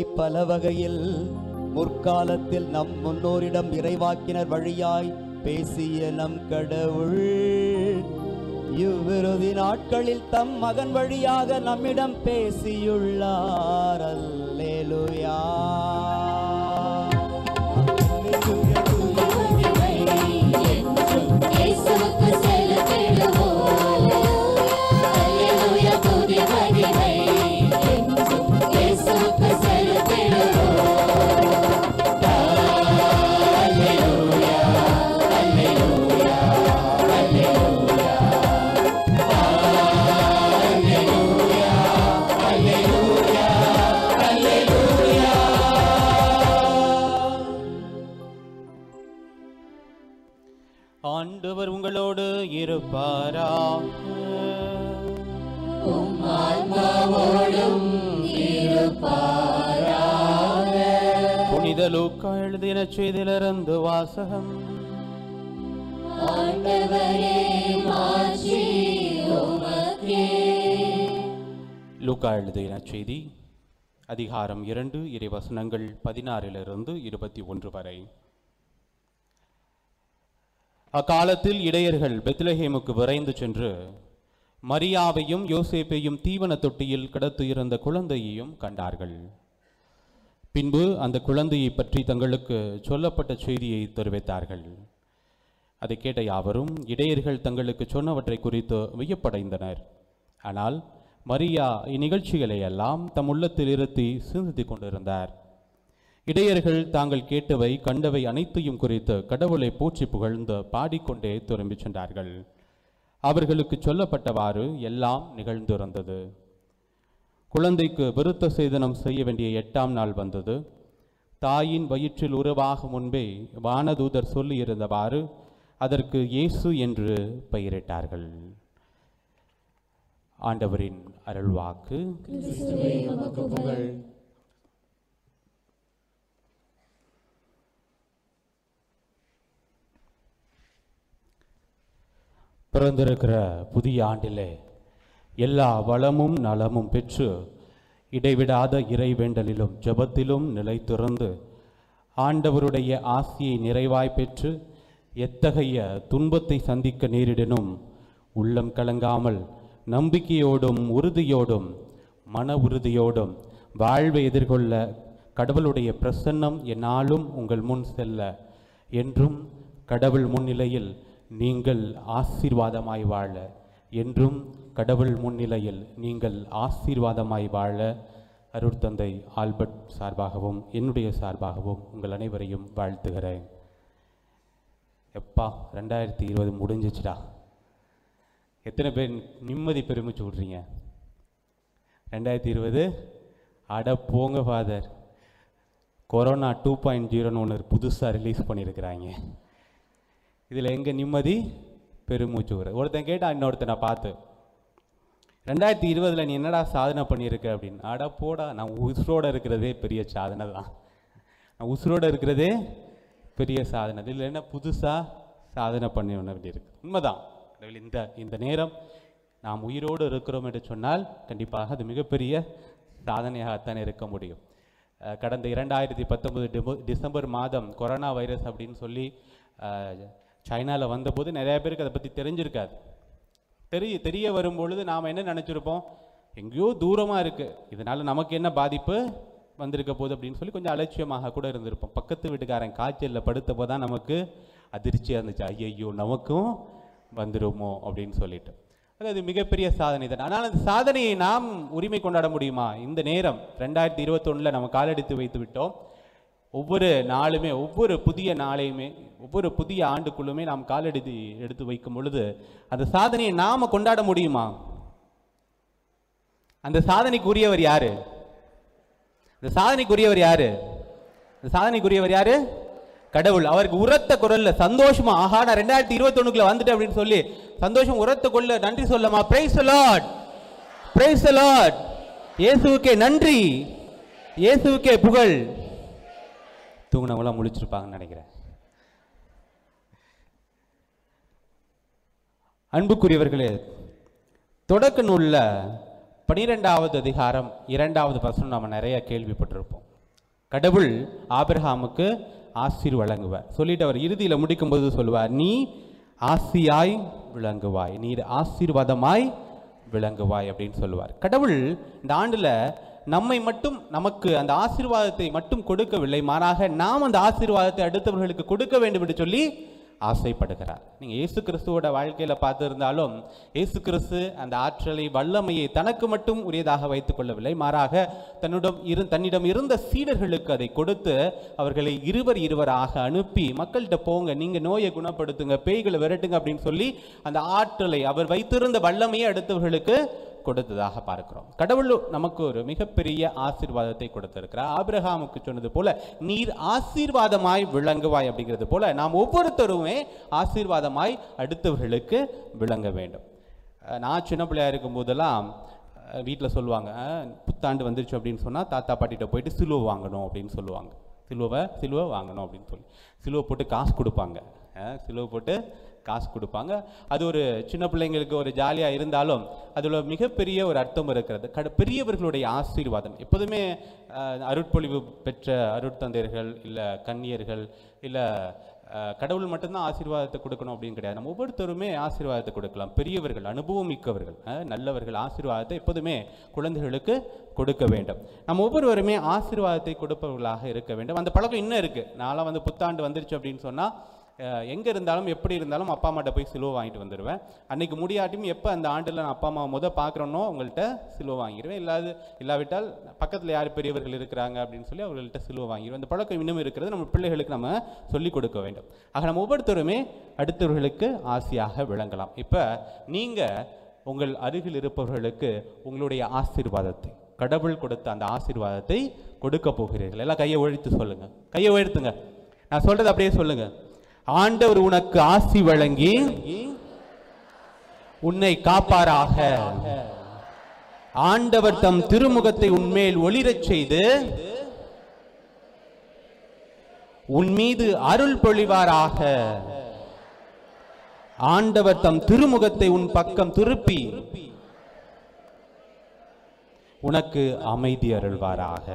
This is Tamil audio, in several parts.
பல வகையில் முற்காலத்தில் நம் முன்னோரிடம் இறைவாக்கினர் வழியாய் பேசிய நம் கடவுள் இவ்விருதி நாட்களில் தம் மகன் வழியாக நம்மிடம் பேசியுள்ளார் அல்லேலூயா இயேசுவுக்கு செலுத்திடுவோம் அல்லேலூயா துதி மகிமை என்றும் இயேசுவுக்கு செலுத்திடுவோம் அல்லேலூயா அல்லேலூயா அல்லேலூயா அல்லேலூயா அல்லேலூயா அல்லேலூயா ஆண்டவர் உங்களோடு இருப்பாராக உம் ஆன்மாவோடும் இருப்பாராக புனித லூக்கா எழுதின செய்திலிருந்து வாசகம் ஆண்டவரே மாட்சி உமக்கே லூக்கா எழுதின செய்தி அதிகாரம் இரண்டு இறைவசனங்கள் பதினாறிலிருந்து இருபத்தி ஒன்று வரை அக்காலத்தில் இடையர்கள் பெத்லஹேமுக்கு விரைந்து சென்று மரியாவையும் யோசேப்பையும் தீவன தொட்டியில் கிடத்து இருந்த குழந்தையையும் கண்டார்கள் பின்பு அந்த குழந்தையை பற்றி தங்களுக்கு சொல்லப்பட்ட செய்தியை தெரிவித்தார்கள் அதை கேட்ட யாவரும் இடையர்கள் தங்களுக்கு சொன்னவற்றை குறித்து வியப்படைந்தனர் ஆனால் மரியா இந்நிகழ்ச்சிகளை எல்லாம் தம் உள்ளத்தில் இருத்தி சிந்தித்துக் கொண்டிருந்தார் இடையர்கள் தாங்கள் கேட்டவை கண்டவை அனைத்தையும் குறித்து கடவுளை போற்றி புகழ்ந்து பாடிக்கொண்டே திரும்பிச் சென்றார்கள் அவர்களுக்கு சொல்லப்பட்டவாறு எல்லாம் நிகழ்ந்திருந்தது குழந்தைக்கு விருத்த சேதனம் செய்ய வேண்டிய எட்டாம் நாள் வந்தது தாயின் வயிற்றில் உருவாகும் முன்பே வானதூதர் சொல்லியிருந்தவாறு அதற்கு இயேசு என்று பெயரிட்டார்கள் ஆண்டவரின் அருள்வாக்கு கிறிஸ்துவே உமக்கு புகழ் பிறந்திருக்கிற புதிய ஆண்டிலே எல்லா வளமும் நலமும் பெற்று இடைவிடாத இறைவேண்டலிலும் ஜெபத்திலும் நிலைத்திருந்து ஆண்டவருடைய ஆசியை நிறைவாய் பெற்று எத்தகைய துன்பத்தை சந்திக்க நேரிடனும் உள்ளம் கலங்காமல் நம்பிக்கையோடும் உறுதியோடும் மன உறுதியோடும் வாழ்வை எதிர்கொள்ள கடவுளுடைய பிரசன்னம் என்னாலும் உங்கள் முன் செல்ல என்றும் கடவுள் முன்னிலையில் நீங்கள் ஆசீர்வாதமாய் வாழ என்றும் கடவுள் முன்னிலையில் நீங்கள் ஆசீர்வாதமாய் வாழ அருட்தந்தை ஆல்பர்ட் சார்பாகவும் என்னுடைய சார்பாகவும் உங்கள் அனைவரையும் வாழ்த்துகிறேன் எப்பா ரெண்டாயிரத்தி இருபது முடிஞ்சிச்சுடா எத்தனை பேர் நிம்மதி பெருமிச்சு விட்றீங்க ரெண்டாயிரத்தி இருபது அட போங்க ஃபாதர் கொரோனா டூ பாயிண்ட் ஜீரோன்னு ஒன்று புதுசாக ரிலீஸ் பண்ணியிருக்கிறாங்க இதில் எங்கே நிம்மதி பெருமூச்சு வர ஒருத்தன் கேட்டான் இன்னொருத்தன் நான் பார்த்து ரெண்டாயிரத்தி இருபதில் நீ என்னடா சாதனை பண்ணியிருக்க அப்படின்னு அட போடா நான் உசுரோட இருக்கிறதே பெரிய சாதனை தான் நான் உசுரோட இருக்கிறதே பெரிய சாதனை இதில் என்ன புதுசாக சாதனை பண்ணி ஒன்று வேண்டியிருக்கு உண்மைதான் கடவுள் இந்த இந்த நேரம் நாம் உயிரோடு இருக்கிறோம் என்று சொன்னால் கண்டிப்பாக அது மிகப்பெரிய சாதனையாகத்தான் இருக்க முடியும் அஹ் கடந்த இரண்டாயிரத்தி பத்தொன்பது டிசம்பர் மாதம் கொரோனா வைரஸ் அப்படின்னு சொல்லி சைனாவில் வந்தபோது நிறைய பேருக்கு அதை பற்றி தெரிஞ்சிருக்காது தெரிய தெரிய வரும்பொழுது நாம் என்ன நினச்சிருப்போம் எங்கேயோ தூரமாக இருக்குது இதனால் நமக்கு என்ன பாதிப்பு வந்திருக்க போகுது அப்படின்னு சொல்லி கொஞ்சம் அலட்சியமாக கூட இருந்திருப்போம் பக்கத்து வீட்டுக்காரன் காய்ச்சலில் படுத்தப்போ தான் நமக்கு அதிர்ச்சியாக இருந்துச்சு ஐயையோ நமக்கும் வந்துருமோ அப்படின்னு சொல்லிட்டு அது அது மிகப்பெரிய சாதனை தான் ஆனால் அந்த சாதனையை நாம் உரிமை கொண்டாட முடியுமா இந்த நேரம் ரெண்டாயிரத்தி இருபத்தொன்னில் நம்ம காலெடுத்து வைத்து விட்டோம் ஒவ்வொரு நாளுமே ஒவ்வொரு புதிய நாளையுமே ஒவ்வொரு புதிய ஆண்டுக்குள்ளுமே நாம் காலெடுத்து எடுத்து வைக்கும் பொழுது அந்த சாதனையை நாம கொண்டாட முடியுமா அந்த சாதனைக்குரியவர் யாரு இந்த சாதனைக்குரியவர் யாரு இந்த சாதனைக்குரியவர் யாரு கடவுள் அவருக்கு உரத்த குரல்ல சந்தோஷமா ஆஹா நான் ரெண்டாயிரத்தி இருபத்தொன்னுக்குள்ள வந்துட்டேன் அப்படின்னு சொல்லி சந்தோஷம் உரத்த கொள்ள நன்றி சொல்லமா பிரைஸ் லார்ட் பிரைஸ் லார்ட் இயேசுவுக்கே நன்றி இயேசுவுக்கே புகழ் தூங்கினவங்களாம் முழிச்சிருப்பாங்கன்னு நினைக்கிறேன் அன்புக்குரியவர்களே தொடக்க நூலில் பனிரெண்டாவது அதிகாரம் இரண்டாவது வசனம் நம்ம நிறைய கேள்விப்பட்டிருப்போம் கடவுள் ஆபிரகாமுக்கு ஆசீர் வழங்குவார் சொல்லிட்டு அவர் இறுதியில் முடிக்கும்போது சொல்லுவார் நீ ஆசியாய் விளங்குவாய் நீர் ஆசீர்வாதமாய் விளங்குவாய் அப்படின்னு சொல்லுவார் கடவுள் இந்த ஆண்டுல நம்மை மட்டும் நமக்கு அந்த ஆசீர்வாதத்தை மட்டும் கொடுக்கவில்லை மாறாக நாம் அந்த ஆசீர்வாதத்தை அடுத்தவர்களுக்கு கொடுக்க வேண்டும் என்று சொல்லி ஆசைப்படுகிறார் நீங்க இயேசு கிறிஸ்துவோட வாழ்க்கையில பார்த்திருந்தாலும் இயேசு கிறிஸ்து அந்த ஆற்றலை வல்லமையை தனக்கு மட்டும் உரியதாக வைத்துக் கொள்ளவில்லை மாறாக தன்னிடம் இரு தன்னிடம் இருந்த சீடர்களுக்கு அதை கொடுத்து அவர்களை இருவர் இருவராக அனுப்பி மக்கள்கிட்ட போங்க நீங்க நோயை குணப்படுத்துங்க பேய்களை விரட்டுங்க அப்படின்னு சொல்லி அந்த ஆற்றலை அவர் வைத்திருந்த வல்லமையை அடுத்தவர்களுக்கு கொடுத்ததாக பார்க்கிறோம் கடவுள் நமக்கு ஒரு மிகப்பெரிய ஆசீர்வாதத்தை கொடுத்திருக்கிறார் ஆபிரகாமுக்கு சொன்னது போல நீர் ஆசீர்வாதமாய் விளங்குவாய் அப்படிங்கிறது போல நாம் ஒவ்வொருத்தருமே ஆசீர்வாதமாய் அடுத்தவர்களுக்கு விளங்க வேண்டும் அஹ் நான் சின்ன பிள்ளையா இருக்கும் போதெல்லாம் வீட்டில் சொல்லுவாங்க அஹ் புத்தாண்டு வந்துருச்சு அப்படின்னு சொன்னால் தாத்தா பாட்டிகிட்ட போயிட்டு சிலுவை வாங்கணும் அப்படின்னு சொல்லுவாங்க சிலுவை சிலுவை வாங்கணும் அப்படின்னு சொல்லி சிலுவை போட்டு காசு கொடுப்பாங்க அஹ் சிலுவை போட்டு காசு கொடுப்பாங்க அது ஒரு சின்ன பிள்ளைங்களுக்கு ஒரு ஜாலியாக இருந்தாலும் அதில் மிகப்பெரிய ஒரு அர்த்தம் இருக்கிறது கட பெரியவர்களுடைய ஆசீர்வாதம் எப்போதுமே அஹ், அருட்பொழிவு பெற்ற அருட்தந்தையர்கள் இல்லை கன்னியர்கள் இல்லை கடவுள் மட்டும்தான் ஆசீர்வாதத்தை கொடுக்கணும் அப்படின்னு கிடையாது நம்ம ஒவ்வொருத்தருமே ஆசீர்வாதத்தை கொடுக்கலாம் பெரியவர்கள் அனுபவம் மிக்கவர்கள் அஹ், நல்லவர்கள் ஆசீர்வாதத்தை எப்போதுமே குழந்தைகளுக்கு கொடுக்க வேண்டும் நம்ம ஒவ்வொருவருமே ஆசீர்வாதத்தை கொடுப்பவர்களாக இருக்க வேண்டும் அந்த பழக்கம் இன்னும் இருக்குது நான்லாம் வந்து புத்தாண்டு வந்துருச்சு அப்படின்னு சொன்னால் எங்கே இருந்தாலும் எப்படி இருந்தாலும் அப்பா அம்மாட்ட போய் சிலுவை வாங்கிட்டு வந்துடுவேன் அன்னைக்கு முடியாட்டியும் எப்போ அந்த ஆண்டில் நான் அப்பா அம்மா முத பார்க்குறேனோ அவங்கள்ட்ட சிலுவை வாங்கிடுவேன் இல்லாது இல்லாவிட்டால் பக்கத்தில் யார் பெரியவர்கள் இருக்கிறாங்க அப்படின்னு சொல்லி அவர்கள்ட்ட சிலுவை வாங்கிடுவேன் அந்த பழக்கம் இன்னும் இருக்கிறது நம்ம பிள்ளைகளுக்கு நம்ம சொல்லிக் கொடுக்க வேண்டும் ஆக நம்ம ஒவ்வொருத்தருமே அடுத்தவர்களுக்கு ஆசையாக விளங்கலாம் இப்போ நீங்கள் உங்கள் அருகில் இருப்பவர்களுக்கு உங்களுடைய ஆசீர்வாதத்தை கடவுள் கொடுத்த அந்த ஆசீர்வாதத்தை கொடுக்க போகிறீர்கள் எல்லாம் கையை உழைத்து சொல்லுங்க கையை உயர்த்துங்க நான் சொல்றது அப்படியே சொல்லுங்க ஆண்டவர் உனக்கு ஆசி வழங்கி உன்னை காப்பாராக ஆண்டவர் தம் திருமுகத்தை உன்மேல் ஒளிரச் செய்து உன் மீது அருள் பொழிவாராக ஆண்டவர் தம் திருமுகத்தை உன் பக்கம் திருப்பி உனக்கு அமைதி அருள்வாராக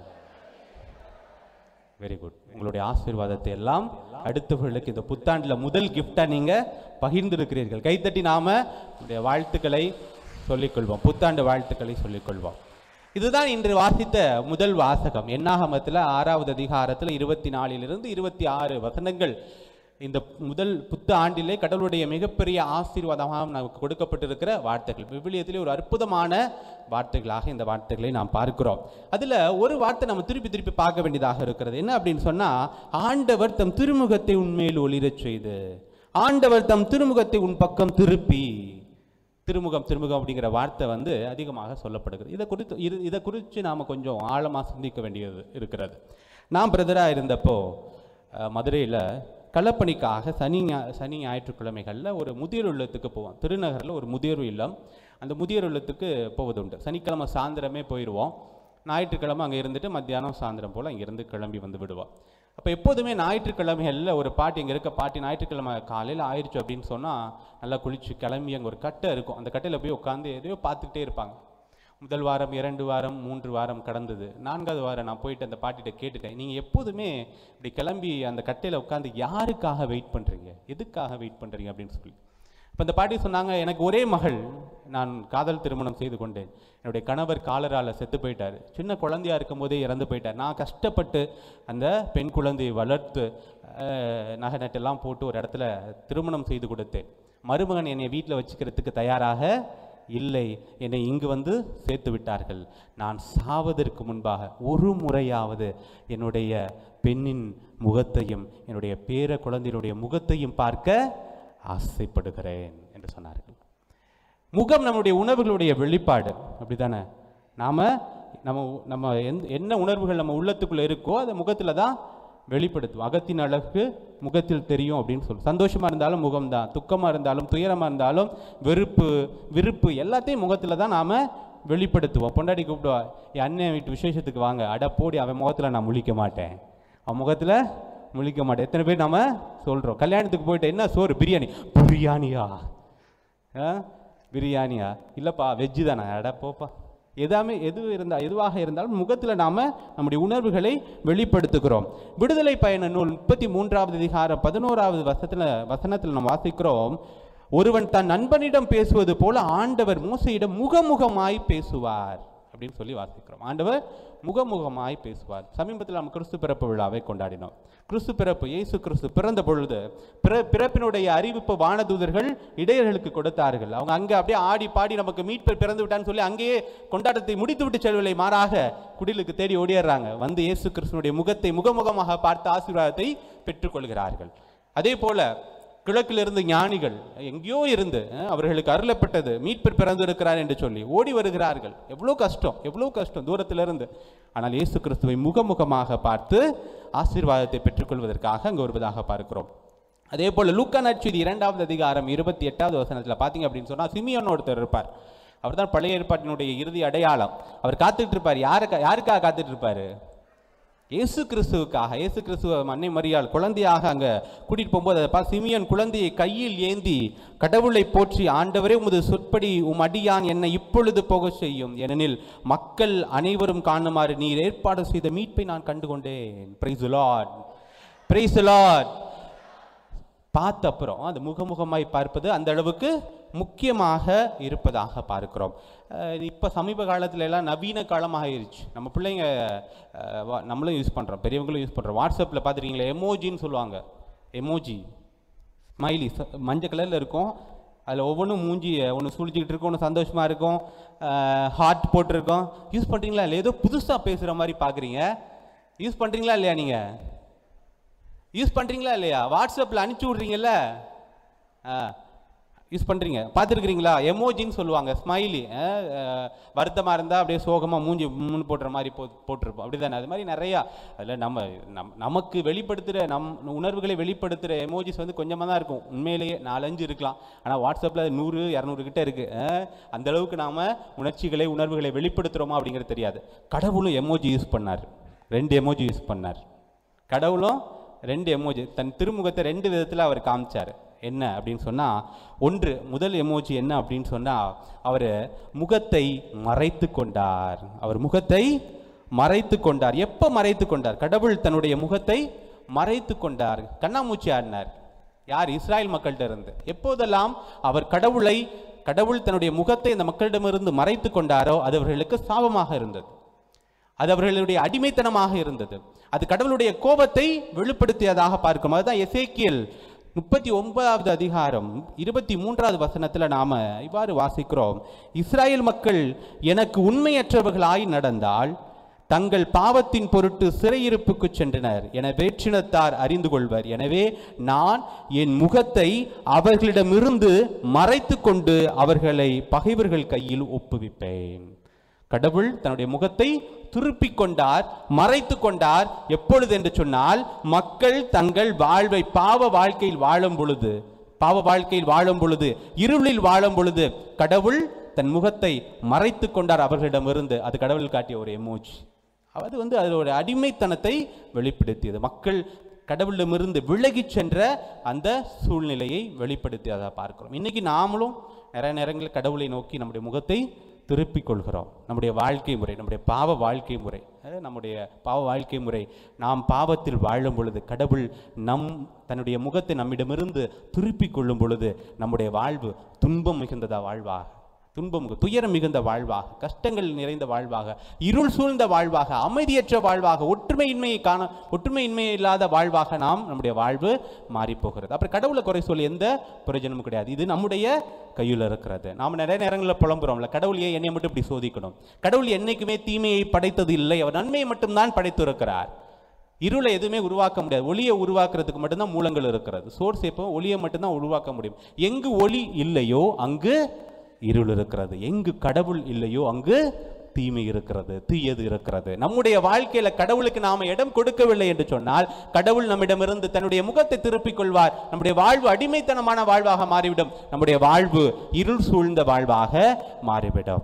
வெரி குட் உங்களுடைய ஆசீர்வாதத்தை எல்லாம் அடுத்தவர்களுக்கு இந்த புத்தாண்டுல முதல் கிஃப்டா நீங்க பகிர்ந்திருக்கிறீர்கள் கைத்தட்டி நாம உங்களுடைய வாழ்த்துக்களை சொல்லிக்கொள்வோம் புத்தாண்டு வாழ்த்துக்களை சொல்லிக்கொள்வோம் இதுதான் இன்று வாசித்த முதல் வாசகம் என்னாகமத்தில் ஆறாவது அதிகாரத்தில் இருபத்தி நாலிலிருந்து இருபத்தி ஆறு வசனங்கள் இந்த முதல் புத்த ஆண்டிலே கடவுளுடைய மிகப்பெரிய ஆசீர்வாதமாக நமக்கு கொடுக்கப்பட்டிருக்கிற வார்த்தைகள் விவிலியத்திலே ஒரு அற்புதமான வார்த்தைகளாக இந்த வார்த்தைகளை நாம் பார்க்கிறோம் அதுல ஒரு வார்த்தை நம்ம திருப்பி திருப்பி பார்க்க வேண்டியதாக இருக்கிறது என்ன அப்படின்னு சொன்னா ஆண்டவர் தம் திருமுகத்தை உண்மையில் ஒளிரச் செய்து ஆண்டவர் தம் திருமுகத்தை உன் பக்கம் திருப்பி திருமுகம் திருமுகம் அப்படிங்கிற வார்த்தை வந்து அதிகமாக சொல்லப்படுகிறது இதை குறித்து இது இதை குறித்து நாம் கொஞ்சம் ஆழமாக சிந்திக்க வேண்டியது இருக்கிறது நான் பிரதராக இருந்தப்போ மதுரையில் களப்பணிக்காக சனி ஞா- சனி ஞாயிற்றுக்கிழமைகளில் ஒரு முதியோர் இல்லத்துக்கு போவோம் திருநகரில் ஒரு முதியோர் இல்லம் அந்த முதியோர் இல்லத்துக்கு போவதுண்டு சனிக்கிழமை சாயந்தரமே போயிடுவோம் ஞாயிற்றுக்கிழமை அங்கே இருந்துட்டு மத்தியானம் சாயந்தரம் போல் இங்கேருந்து கிளம்பி வந்து விடுவோம் அப்போ எப்போதுமே ஞாயிற்றுக்கிழமைகளில் ஒரு பாட்டி இங்கே இருக்க பாட்டி ஞாயிற்றுக்கிழமை காலையில் ஆயிடுச்சு அப்படின்னு சொன்னால் நல்லா குளிச்சு கிளம்பி அங்கே ஒரு கட்டை இருக்கும் அந்த கட்டையில் போய் உட்காந்து எதையோ பார்த்துக்கிட்டே இருப்பாங்க முதல் வாரம் இரண்டு வாரம் மூன்று வாரம் கடந்தது நான்காவது வாரம் நான் போயிட்டு அந்த பாட்டிகிட்ட கேட்டுட்டேன் நீங்கள் எப்போதுமே இப்படி கிளம்பி அந்த கட்டையில் உட்காந்து யாருக்காக வெயிட் பண்ணுறீங்க எதுக்காக வெயிட் பண்ணுறீங்க அப்படின்னு சொல்லி இப்போ அந்த பாட்டி சொன்னாங்க எனக்கு ஒரே மகள் நான் காதல் திருமணம் செய்து கொண்டேன் என்னுடைய கணவர் காலரால செத்து போயிட்டார் சின்ன குழந்தையா இருக்கும் போதே இறந்து போயிட்டார் நான் கஷ்டப்பட்டு அந்த பெண் குழந்தையை வளர்த்து அஹ், நகை நட்டெல்லாம் போட்டு ஒரு இடத்துல திருமணம் செய்து கொடுத்தேன் மருமகன் என்னை வீட்டில் வச்சுக்கிறதுக்கு தயாராக இல்லை என்னை இங்கு வந்து சேர்த்து விட்டார்கள் நான் சாவதற்கு முன்பாக ஒரு முறையாவது என்னுடைய பெண்ணின் முகத்தையும் என்னுடைய பேர குழந்தையினுடைய முகத்தையும் பார்க்க ஆசைப்படுகிறேன் என்று சொன்னார்கள் முகம் நம்முடைய உணர்வுகளுடைய வெளிப்பாடு அப்படிதானே நாம நம்ம உ- நம்ம எந்த என்ன உணர்வுகள் நம்ம உள்ளத்துக்குள்ள இருக்கோ அதை முகத்துல தான் வெளிப்படுத்துவோம் அகத்தின் அழகு முகத்தில் தெரியும் அப்படின்னு சொல்லு சந்தோஷமா இருந்தாலும் முகம்தான் துக்கமா இருந்தாலும் துயரமா இருந்தாலும் வெறுப்பு விருப்பு எல்லாத்தையும் முகத்துல தான் நாம வெளிப்படுத்துவோம் பொண்டாடி கூப்பிடுவா என் அண்ணன் வீட்டு விசேஷத்துக்கு வாங்க அட போடி அவன் முகத்துல நான் முழிக்க மாட்டேன் அவன் முகத்துல முழிக்க மாட்டேன் எத்தனை பேர் நாம சொல்றோம் கல்யாணத்துக்கு போயிட்டு என்ன சோறு பிரியாணி பிரியாணியா ஆ பிரியாணியா இல்லைப்பா வெஜ்ஜு தானே அட போப்பா எதாமே எது இருந்தால் எதுவாக இருந்தாலும் முகத்தில் நாம் நம்முடைய உணர்வுகளை வெளிப்படுத்துகிறோம் விடுதலை பயண நூல் முப்பத்தி மூன்றாவது அதிகாரம் பதினோராவது வசத்தில் வசனத்தில் நாம் வாசிக்கிறோம் ஒருவன் தன் நண்பனிடம் பேசுவது போல ஆண்டவர் மோசையிடம் முகமுகமாய் பேசுவார் அப்படின்னு சொல்லி வாசிக்கிறோம் ஆண்டவர் முகமுகமாய் பேசுவார் சமீபத்தில் நம்ம கிறிஸ்து பிறப்பு விழாவை கொண்டாடினோம் கிறிஸ்து பிறப்பு இயேசு கிறிஸ்து பிறந்த பொழுது பிற பிறப்பினுடைய அறிவிப்பு வானதூதர்கள் இடையர்களுக்கு கொடுத்தார்கள் அவங்க அங்கே அப்படியே ஆடி பாடி நமக்கு மீட்பர் பிறந்து விட்டான்னு சொல்லி அங்கேயே கொண்டாட்டத்தை முடித்து விட்டு செல்வலை மாறாக குடிலுக்கு தேடி ஓடிடுறாங்க வந்து இயேசு கிறிஸ்துனுடைய முகத்தை முகமுகமாக பார்த்து ஆசீர்வாதத்தை பெற்றுக்கொள்கிறார்கள் அதே போல கிழக்கிலிருந்து ஞானிகள் எங்கேயோ இருந்து அஹ், அவர்களுக்கு அருளப்பட்டது மீட்பர் பிறந்திருக்கிறார் என்று சொல்லி ஓடி வருகிறார்கள் எவ்வளோ கஷ்டம் எவ்வளோ கஷ்டம் தூரத்திலிருந்து ஆனால் இயேசு கிறிஸ்துவை முகமுகமாக பார்த்து ஆசீர்வாதத்தை பெற்றுக்கொள்வதற்காக அங்கு வருவதாக பார்க்கிறோம் அதே போல லூக்கா நற்செய்தி இரண்டாவது அதிகாரம் இருபத்தி எட்டாவது வசனத்தில் பார்த்தீங்க அப்படின்னு சொன்னால் சிமியோன் ஒருத்தர் இருப்பார் அவர் தான் பழைய ஏற்பாட்டினுடைய இறுதி அடையாளம் அவர் காத்துட்டு இருப்பார் யாருக்கா யாருக்காக காத்துட்டு இருப்பாரு இயேசு கிறிஸ்துவுக்காக இயேசு கிறிஸ்துவ அன்னை மரியாள் குழந்தையாக அங்கே கூட்டிட்டு போகும்போது அதை பார்த்து சிமியன் குழந்தையை கையில் ஏந்தி கடவுளை போற்றி ஆண்டவரே உமது சொற்படி உம் அடியான் என்னை இப்பொழுது போக செய்யும் ஏனெனில் மக்கள் அனைவரும் காணுமாறு நீர் ஏற்பாடு செய்த மீட்பை நான் கண்டுகொண்டேன் பிரைஸ் லார்ட் பிரைஸ் லார்ட் பார்த்த அப்புறம் அந்த முகமுகமாய் பார்ப்பது அந்த அளவுக்கு முக்கியமாக இருப்பதாக பார்க்கிறோம் அஹ் இப்ப சமீப காலத்துல எல்லாம் நவீன காலமாக ஆயிருச்சு நம்ம பிள்ளைங்க அஹ், வா- நம்மளும் யூஸ் பண்றோம் பெரியவங்களும் யூஸ் பண்றோம் வாட்ஸ்அப்ல பார்த்துருக்கீங்களா எமோஜின்னு சொல்லுவாங்க எமோஜி ஸ்மைலி மஞ்சள் கலரில் இருக்கும் அதில் ஒவ்வொன்றும் மூஞ்சி ஒன்று சுழிச்சிக்கிட்டு இருக்கும் ஒன்று சந்தோஷமாக இருக்கும் ஹார்ட் போட்டிருக்கோம் யூஸ் பண்ணுறீங்களா இல்லை ஏதோ புதுசாக பேசுகிற மாதிரி பார்க்குறீங்க யூஸ் பண்ணுறீங்களா இல்லையா நீங்கள் யூஸ் பண்ணுறீங்களா இல்லையா வாட்ஸ்அப்பில் அனுப்பிச்சி விட்றீங்கல்ல ஆ யூஸ் பண்ணுறீங்க பார்த்துருக்குறீங்களா எமோஜின்னு சொல்லுவாங்க ஸ்மைலி வருத்தமாக இருந்தால் அப்படியே சோகமாக மூஞ்சி முன்னு போட்டுற மாதிரி போ போட்டிருப்போம் அப்படி தானே அது மாதிரி நிறையா அதில் நம்ம நம் நமக்கு வெளிப்படுத்துகிற நம் உணர்வுகளை வெளிப்படுத்துகிற எமோஜிஸ் வந்து கொஞ்சமாக தான் இருக்கும் உண்மையிலேயே நாலஞ்சு இருக்கலாம் ஆனால் வாட்ஸ்அப்பில் நூறு இரநூறு கிட்ட இருக்குது அந்த அளவுக்கு நாம் உணர்ச்சிகளை உணர்வுகளை வெளிப்படுத்துகிறோமா அப்படிங்கிறது தெரியாது கடவுளும் எமோஜி யூஸ் பண்ணார் ரெண்டு எமோஜி யூஸ் பண்ணார் கடவுளும் ரெண்டு எமோஜி தன் திருமுகத்தை ரெண்டு விதத்தில் அவர் காமிச்சார் என்ன அப்படின்னு சொன்னால் ஒன்று முதல் எமோஜி என்ன அப்படின்னு சொன்னால் அவர் முகத்தை மறைத்து கொண்டார் அவர் முகத்தை மறைத்து கொண்டார் எப்போ மறைத்து கொண்டார் கடவுள் தன்னுடைய முகத்தை மறைத்து கொண்டார் கண்ணாமூச்சி ஆடினார் யார் இஸ்ராயல் மக்கள்கிட்ட இருந்து எப்போதெல்லாம் அவர் கடவுளை கடவுள் தன்னுடைய முகத்தை இந்த மக்களிடமிருந்து மறைத்து கொண்டாரோ அது அவர்களுக்கு சாபமாக இருந்தது அது அவர்களுடைய அடிமைத்தனமாக இருந்தது அது கடவுளுடைய கோபத்தை வெளிப்படுத்தியதாக பார்க்கும் அதுதான் எசேக்கியல் முப்பத்தி ஒன்பதாவது அதிகாரம் இருபத்தி மூன்றாவது வசனத்துல நாம இவ்வாறு வாசிக்கிறோம் இஸ்ராயேல் மக்கள் எனக்கு உண்மையற்றவர்களாய் நடந்தால் தங்கள் பாவத்தின் பொருட்டு சிறையிருப்புக்கு சென்றனர் என வேற்றினத்தார் அறிந்து கொள்வர் எனவே நான் என் முகத்தை அவர்களிடமிருந்து மறைத்து கொண்டு அவர்களை பகைவர்கள் கையில் ஒப்புவிப்பேன் கடவுள் தன்னுடைய முகத்தை திருப்பிக் கொண்டார் மறைத்து கொண்டார் எப்பொழுது என்று சொன்னால் மக்கள் தங்கள் வாழ்வை பாவ வாழ்க்கையில் வாழும் பொழுது பாவ வாழ்க்கையில் வாழும் பொழுது இருளில் வாழும் பொழுது கடவுள் தன் முகத்தை மறைத்து கொண்டார் அவர்களிடமிருந்து அது கடவுள் காட்டிய ஒரு எமோஜி அது வந்து அதோட அடிமைத்தனத்தை வெளிப்படுத்தியது மக்கள் கடவுளிடமிருந்து விலகிச் சென்ற அந்த சூழ்நிலையை வெளிப்படுத்தியதாக பார்க்கிறோம் இன்னைக்கு நாமளும் நிறைய நேரங்களில் கடவுளை நோக்கி நம்முடைய முகத்தை திருப்பிக் கொள்கிறோம் நம்முடைய வாழ்க்கை முறை நம்முடைய பாவ வாழ்க்கை முறை அஹ் நம்முடைய பாவ வாழ்க்கை முறை நாம் பாவத்தில் வாழும் பொழுது கடவுள் நம் தன்னுடைய முகத்தை நம்மிடமிருந்து திருப்பிக் கொள்ளும் பொழுது நம்முடைய வாழ்வு துன்பம் மிகுந்ததா வாழ்வாக துன்பம் துயரம் மிகுந்த வாழ்வாக கஷ்டங்கள் நிறைந்த வாழ்வாக இருள் சூழ்ந்த வாழ்வாக அமைதியற்ற வாழ்வாக ஒற்றுமையின்மையை காண ஒற்றுமையின்மை இல்லாத வாழ்வாக நாம் நம்முடைய வாழ்வு மாறிப் போகிறது அப்புறம் கடவுளை குறை சொல்லி எந்த பிரயோஜனமும் கிடையாது இது நம்முடைய கையில் இருக்கிறது நாம் நிறைய நேரங்களில் புலம்புறோம்ல கடவுள் ஏன் என்னை மட்டும் இப்படி சோதிக்கணும் கடவுள் என்னைக்குமே தீமையை படைத்தது இல்லை அவர் நன்மையை மட்டும்தான் படைத்திருக்கிறார் இருளை எதுவுமே உருவாக்க முடியாது ஒளியை உருவாக்குறதுக்கு மட்டும்தான் மூலங்கள் இருக்கிறது சோர்ஸ் எப்போ ஒளியை மட்டும்தான் உருவாக்க முடியும் எங்கு ஒளி இல்லையோ அங்கு இருள் இருக்கிறது எங்கு கடவுள் இல்லையோ அங்கு தீமை இருக்கிறது தீயது இருக்கிறது நம்முடைய வாழ்க்கையில கடவுளுக்கு நாம இடம் கொடுக்கவில்லை என்று சொன்னால் கடவுள் நம்மிடமிருந்து தன்னுடைய முகத்தை திருப்பிக் கொள்வார் நம்முடைய வாழ்வு அடிமைத்தனமான வாழ்வாக மாறிவிடும் நம்முடைய வாழ்வு இருள் சூழ்ந்த வாழ்வாக மாறிவிடும்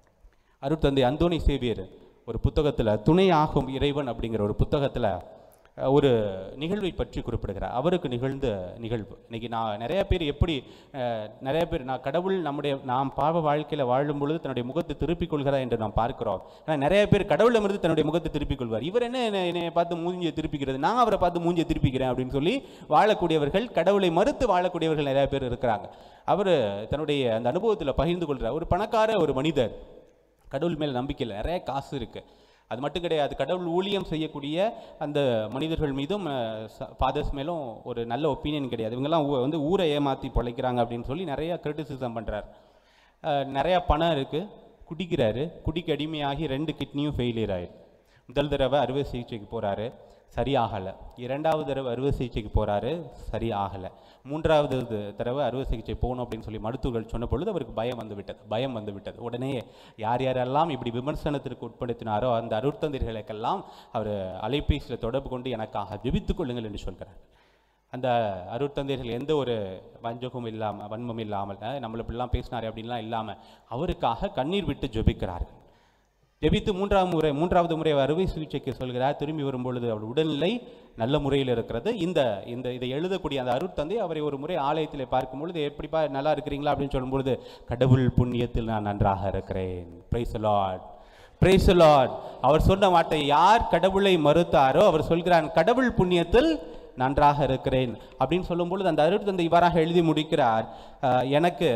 அருட்தந்தை அந்தோணி சேவியர் ஒரு புத்தகத்துல துணையாகும் இறைவன் அப்படிங்கிற ஒரு புத்தகத்துல அஹ், ஒரு நிகழ்வை பற்றி குறிப்பிடுகிறார் அவருக்கு நிகழ்ந்த நிகழ்வு இன்னைக்கு நான் நிறைய பேர் எப்படி அஹ், நிறைய பேர் நான் கடவுள் நம்முடைய நாம் பாவ வாழ்க்கையில் வாழும் பொழுது தன்னுடைய முகத்தை திருப்பிக் கொள்கிறார் என்று நாம் பார்க்கிறோம் ஆனால் நிறைய பேர் கடவுளிடமிருந்து தன்னுடைய முகத்தை திருப்பிக் கொள்வார் இவர் என்ன என்னை என்னை பார்த்து மூஞ்சியை திருப்பிக்கிறது நான் அவரை பார்த்து மூஞ்சியை திருப்பிக்கிறேன் அப்படின்னு சொல்லி வாழக்கூடியவர்கள் கடவுளை மறுத்து வாழக்கூடியவர்கள் நிறைய பேர் இருக்கிறாங்க அவர் தன்னுடைய அந்த அனுபவத்தில் பகிர்ந்து கொள்கிறார் ஒரு பணக்கார ஒரு மனிதர் கடவுள் மேல் நம்பிக்கை இல்லை நிறைய காசு இருக்கு அது மட்டும் கிடையாது கடவுள் ஊழியம் செய்யக்கூடிய அந்த மனிதர்கள் மீதும் ஃபாதர்ஸ் மேலும் ஒரு நல்ல ஒப்பீனியன் கிடையாது இவங்கெல்லாம் ஊ- வந்து ஊரை ஏமாற்றி பொழைக்கிறாங்க அப்படின்னு சொல்லி நிறைய கிரிட்டிசிசம் பண்ணுறார் நிறையா பணம் இருக்குது குடிக்கிறாரு குடிக்கு அடிமையாகி ரெண்டு கிட்னியும் ஃபெயிலியர் ஆயிடுது முதல் தடவை அறுவை சிகிச்சைக்கு போகிறாரு சரியாகலை இரண்டாவது தடவை அறுவை சிகிச்சைக்கு போகிறாரு சரி ஆகலை மூன்றாவது இது தடவை அறுவை சிகிச்சை போகணும் அப்படின்னு சொல்லி மருத்துவர்கள் சொன்ன பொழுது அவருக்கு பயம் வந்து விட்டது பயம் வந்து விட்டது உடனே யார் யாரெல்லாம் இப்படி விமர்சனத்திற்கு உட்படுத்தினாரோ அந்த அருட்தந்திர்களுக்கெல்லாம் அவர் அலைபேசியில் தொடர்பு கொண்டு எனக்காக ஜெபித்துக் கொள்ளுங்கள் என்று சொல்கிறார் அந்த அருட்தந்தையர்கள் எந்த ஒரு வஞ்சகமும் இல்லாமல் வன்மம் இல்லாமல் அஹ், நம்மளை இப்படிலாம் பேசினார் அப்படின்லாம் இல்லாமல் அவருக்காக கண்ணீர் விட்டு ஜெபிக்கிறார்கள் ஜெபித்து மூன்றாவது முறை மூன்றாவது முறை அறுவை சிகிச்சைக்கு சொல்கிறார் திரும்பி வரும்பொழுது அவர் உடல்நிலை நல்ல முறையில் இருக்கிறது இந்த இந்த இதை எழுதக்கூடிய அந்த அருட்தந்தை அவரை ஒரு முறை ஆலயத்தில் பார்க்கும் பொழுது எப்படிப்பா நல்லா இருக்கிறீங்களா அப்படின்னு சொல்லும்பொழுது கடவுள் புண்ணியத்தில் நான் நன்றாக இருக்கிறேன் பிரைஸ் லார்ட் பிரைஸ் லார்ட் அவர் சொன்ன வார்த்தை யார் கடவுளை மறுத்தாரோ அவர் சொல்கிறான் கடவுள் புண்ணியத்தில் நன்றாக இருக்கிறேன் அப்படின்னு சொல்லும்பொழுது அந்த அருட்தந்தை இவ்வாறாக எழுதி முடிக்கிறார் அஹ், எனக்கு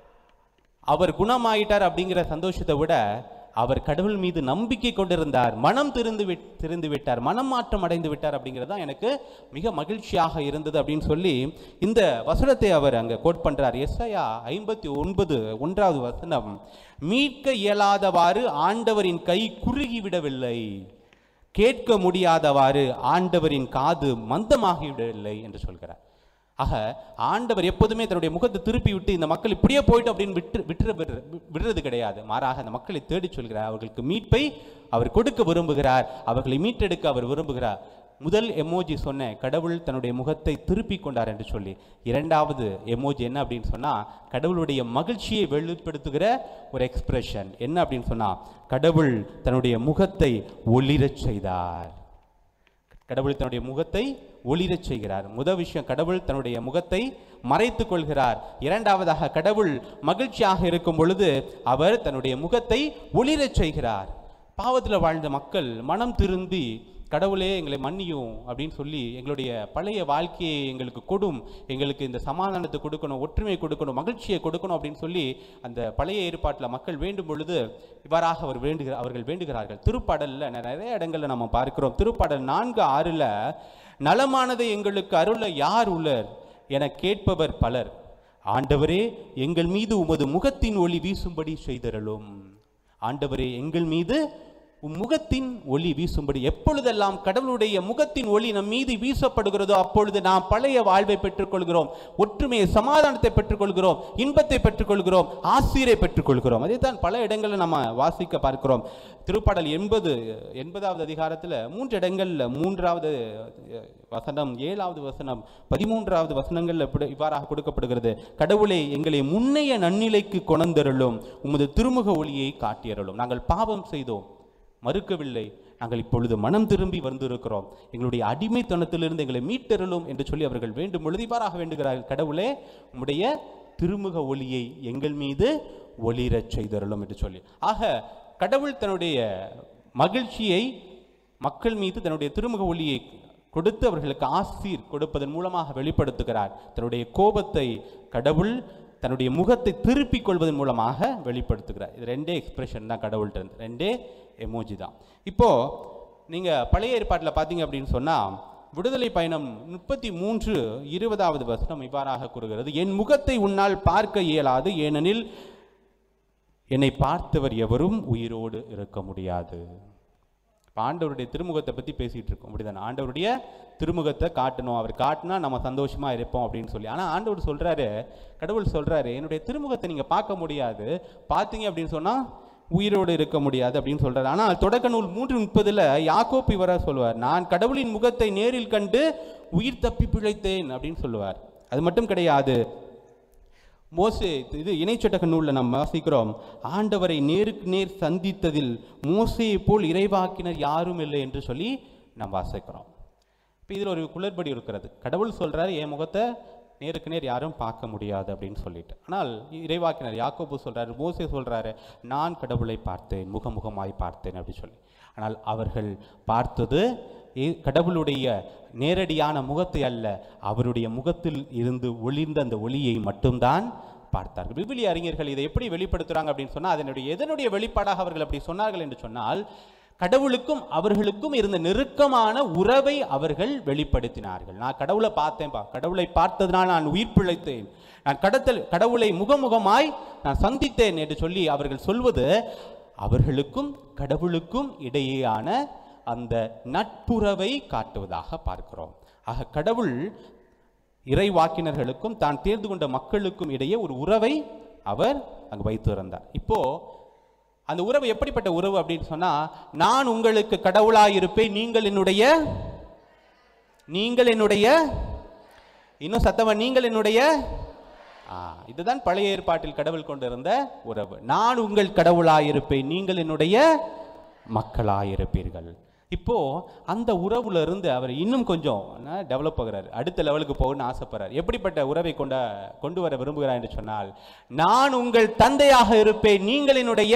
அவர் குணமாயிட்டார் அப்படிங்கிற சந்தோஷத்தை விட அவர் கடவுள் மீது நம்பிக்கை கொண்டிருந்தார் மனம் திருந்து விட் திருந்து விட்டார் மனம் மாற்றம் அடைந்து விட்டார் அப்படிங்கிறது தான் எனக்கு மிக மகிழ்ச்சியாக இருந்தது அப்படின்னு சொல்லி இந்த வசனத்தை அவர் அங்கே கோட் பண்றார் எஸ்ஐயா ஐம்பத்தி ஒன்பது ஒன்றாவது வசனம் மீட்க இயலாதவாறு ஆண்டவரின் கை குறுகி விடவில்லை கேட்க முடியாதவாறு ஆண்டவரின் காது மந்தமாகிவிடவில்லை என்று சொல்கிறார் ஆக ஆண்டவர் எப்போதுமே தன்னுடைய முகத்தை திருப்பி விட்டு இந்த மக்கள் இப்படியே போயிட்டு அப்படின்னு விட்டு விட்டுற விடுற- விடுறது கிடையாது மாறாக அந்த மக்களை தேடி சொல்கிறார் அவர்களுக்கு மீட்பை அவர் கொடுக்க விரும்புகிறார் அவர்களை மீட்டெடுக்க அவர் விரும்புகிறார் முதல் எமோஜி சொன்ன கடவுள் தன்னுடைய முகத்தை திருப்பி கொண்டார் என்று சொல்லி இரண்டாவது எமோஜி என்ன அப்படின்னு சொன்னா கடவுளுடைய மகிழ்ச்சியை வெளிப்படுத்துகிற ஒரு எக்ஸ்பிரஷன் என்ன அப்படின்னு சொன்னா கடவுள் தன்னுடைய முகத்தை ஒளிரச் செய்தார் கடவுள் தன்னுடைய முகத்தை ஒளிரச் செய்கிறார் முதல் விஷயம் கடவுள் தன்னுடைய முகத்தை மறைத்துக் கொள்கிறார் இரண்டாவதாக கடவுள் மகிழ்ச்சியாக இருக்கும் பொழுது அவர் தன்னுடைய முகத்தை ஒளிரச் செய்கிறார் பாவத்தில் வாழ்ந்த மக்கள் மனம் திருந்தி கடவுளே எங்களை மன்னியும் அப்படின்னு சொல்லி எங்களுடைய பழைய வாழ்க்கையை எங்களுக்கு கொடும் எங்களுக்கு இந்த சமாதானத்தை கொடுக்கணும் ஒற்றுமை கொடுக்கணும் மகிழ்ச்சியை கொடுக்கணும் அப்படின்னு சொல்லி அந்த பழைய ஏற்பாட்டில் மக்கள் வேண்டும் பொழுது இவ்வாறாக அவர் வேண்டுகிற அவர்கள் வேண்டுகிறார்கள் திருப்பாடல்ல ந- நிறைய இடங்கள்ல நம்ம பார்க்கிறோம் திருப்பாடல் நான்கு ஆறுல நலமானதை எங்களுக்கு அருள யார் உள்ளர் என கேட்பவர் பலர் ஆண்டவரே எங்கள் மீது உமது முகத்தின் ஒளி வீசும்படி செய்தருளும் ஆண்டவரே எங்கள் மீது உம் முகத்தின் ஒளி வீசும்படி எப்பொழுதெல்லாம் கடவுளுடைய முகத்தின் ஒளி நம் மீது வீசப்படுகிறதோ அப்பொழுது நாம் பழைய வாழ்வை பெற்றுக்கொள்கிறோம் ஒற்றுமையை சமாதானத்தை பெற்றுக்கொள்கிறோம் இன்பத்தை பெற்றுக்கொள்கிறோம் ஆசிரியரை பெற்றுக்கொள்கிறோம் அதே தான் பல இடங்களில் நம்ம வாசிக்க பார்க்கிறோம் திருப்பாடல் எண்பது எண்பதாவது அதிகாரத்தில் மூன்று இடங்கள்ல மூன்றாவது அஹ், வசனம் ஏழாவது வசனம் பதிமூன்றாவது வசனங்கள்ல இப்படி இவ்வாறாக கொடுக்கப்படுகிறது கடவுளே எங்களை முன்னைய நன்னிலைக்கு கொணந்தருளும் உமது திருமுக ஒளியை காட்டியருளும் நாங்கள் பாவம் செய்தோம் மறுக்கவில்லை நாங்கள் இப்பொழுது மனம் திரும்பி வந்திருக்கிறோம் எங்களுடைய அடிமைத்தனத்திலிருந்து எங்களை மீட்டருளும் என்று சொல்லி அவர்கள் வேண்டும் பொழுது இவ்வாறாக வேண்டுகிறார்கள் கடவுளே உம்முடைய திருமுக ஒளியை எங்கள் மீது ஒளிரச் செய்தருளும் என்று சொல்லி ஆக கடவுள் தன்னுடைய மகிழ்ச்சியை மக்கள் மீது தன்னுடைய திருமுக ஒளியை கொடுத்து அவர்களுக்கு ஆசீர் கொடுப்பதன் மூலமாக வெளிப்படுத்துகிறார் தன்னுடைய கோபத்தை கடவுள் தன்னுடைய முகத்தை திருப்பிக் கொள்வதன் மூலமாக வெளிப்படுத்துகிறார் இது ரெண்டே எக்ஸ்பிரஷன் தான் கடவுள்கிட்ட இருந்து ரெண்டே எமோஜி தான் இப்போ நீங்க பழைய ஏற்பாட்டில் பார்த்தீங்க அப்படின்னு சொன்னா விடுதலை பயணம் முப்பத்தி மூன்று இருபதாவது வசனம் இவ்வாறாக கூறுகிறது என் முகத்தை உன்னால் பார்க்க இயலாது ஏனெனில் என்னை பார்த்தவர் எவரும் உயிரோடு இருக்க முடியாது இப்ப ஆண்டவருடைய திருமுகத்தை பற்றி பேசிகிட்டு இருக்கோம் அப்படிதானே ஆண்டவருடைய திருமுகத்தை காட்டணும் அவர் காட்டினா நம்ம சந்தோஷமா இருப்போம் அப்படின்னு சொல்லி ஆனால் ஆண்டவர் சொல்றாரு கடவுள் சொல்றாரு என்னுடைய திருமுகத்தை நீங்க பார்க்க முடியாது பார்த்தீங்க அப்படின்னு சொன்னா உயிரோடு இருக்க முடியாது அப்படின்னு சொல்றாரு ஆனால் தொடக்க நூல் மூன்று முப்பதுல யாக்கோப் இவரா சொல்லுவார் நான் கடவுளின் முகத்தை நேரில் கண்டு உயிர் தப்பி பிழைத்தேன் அப்படின்னு சொல்லுவார் அது மட்டும் கிடையாது மோசே இது இணைச்சட்டக நூலில் நம்ம வாசிக்கிறோம் ஆண்டவரை நேருக்கு நேர் சந்தித்ததில் மோசையை போல் இறைவாக்கினர் யாரும் இல்லை என்று சொல்லி நாம் வாசிக்கிறோம் இப்போ இதில் ஒரு குளறுபடி இருக்கிறது கடவுள் சொல்றாரு என் முகத்தை நேருக்கு நேர் யாரும் பார்க்க முடியாது அப்படின்னு சொல்லிட்டு ஆனால் இறைவாக்கினர் யாக்கோபு சொல்றாரு மோசே சொல்றாரு நான் கடவுளை பார்த்தேன் முகமுகமாய் பார்த்தேன் அப்படி சொல்லி ஆனால் அவர்கள் பார்த்தது ஏ- கடவுளுடைய நேரடியான முகத்தை அல்ல அவருடைய முகத்தில் இருந்து ஒளிர்ந்த அந்த ஒளியை மட்டும்தான் பார்த்தார்கள் விவிலிய அறிஞர்கள் இதை எப்படி வெளிப்படுத்துறாங்க அப்படின்னு சொன்னால் அதனுடைய எதனுடைய வெளிப்பாடாக அவர்கள் அப்படி சொன்னார்கள் என்று சொன்னால் கடவுளுக்கும் அவர்களுக்கும் இருந்த நெருக்கமான உறவை அவர்கள் வெளிப்படுத்தினார்கள் நான் கடவுளை பார்த்தேன்பா கடவுளை பார்த்ததுனால் நான் உயிர் பிழைத்தேன் நான் கடத்தல் கடவுளை முகமுகமாய் நான் சந்தித்தேன் என்று சொல்லி அவர்கள் சொல்வது அவர்களுக்கும் கடவுளுக்கும் இடையேயான அந்த நட்புறவை காட்டுவதாக பார்க்கிறோம் ஆக கடவுள் இறைவாக்கினர்களுக்கும் தான் தேர்ந்து கொண்ட மக்களுக்கும் இடையே ஒரு உறவை அவர் அங்கு வைத்திருந்தார் இப்போ அந்த உறவு எப்படிப்பட்ட உறவு அப்படின்னு சொன்னா நான் உங்களுக்கு கடவுளாயிருப்பேன் நீங்கள் என்னுடைய நீங்கள் என்னுடைய இன்னும் சத்தமா நீங்கள் என்னுடைய ஆ, இதுதான் பழைய ஏற்பாட்டில் கடவுள் கொண்டிருந்த உறவு நான் உங்கள் கடவுளாயிருப்பேன் நீங்கள் என்னுடைய மக்களாயிருப்பீர்கள் இப்போ அந்த உறவுல இருந்து அவர் இன்னும் கொஞ்சம் டெவலப் ஆகுறாரு அடுத்த லெவலுக்கு போகணும்னு ஆசைப்படுறார் எப்படிப்பட்ட உறவை கொண்ட கொண்டு வர விரும்புகிறார் என்று சொன்னால் நான் உங்கள் தந்தையாக இருப்பேன் நீங்கள் என்னுடைய